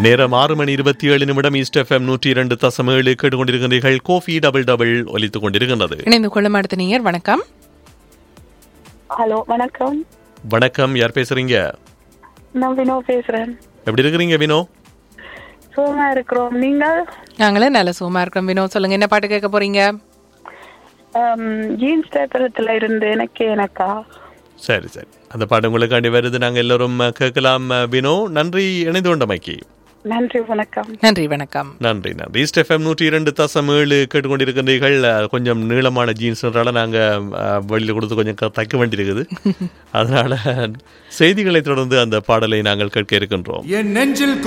நேரம் ஆறு மணி இருபத்தி ஏழு நிமிடம் ஈஸ்ட் எஃப்எம் நூற்றி இரண்டு தசம் ஏழு கேட்டுக்கொண்டிருக்கிறீர்கள் கோஃபி டபுள் டபுள் ஒலித்துக் கொண்டிருக்கின்றது இணைந்து கொள்ளும் அடுத்த நேயர் வணக்கம் ஹலோ வணக்கம் வணக்கம் யார் பேசுறீங்க நான் வினோ பேசுறேன் எப்படி இருக்கிறீங்க வினோ சுகமா இருக்கிறோம் நீங்கள் நாங்களே நல்ல சுகமா இருக்கிறோம் வினோத் சொல்லுங்க என்ன பாட்டு கேட்க போறீங்க ஜீன்ஸ் பேப்பரத்துல இருந்து எனக்கு எனக்கா சரி சரி அந்த பாட்டு உங்களுக்காண்டி வருது நாங்கள் எல்லோரும் கேட்கலாம் வினோ நன்றி இணைந்து கொண்டமைக்கு நன்றி வணக்கம் நன்றி வணக்கம் நன்றி நன்றி ஈஸ்ட் எஃப்எம் நூற்றி இரண்டு தசம் ஏழு கேட்டுக்கொண்டிருக்கின்றீர்கள் அஹ், கொஞ்சம் நீளமான ஜீன்ஸ்னால நாங்கள் வெளியில் கொடுத்து கொஞ்சம் க- தைக்க வேண்டியிருக்குது அதனால செய்திகளை தொடர்ந்து அந்த பாடலை நாங்கள் கேட்க இருக்கின்றோம் என் நெஞ்சில்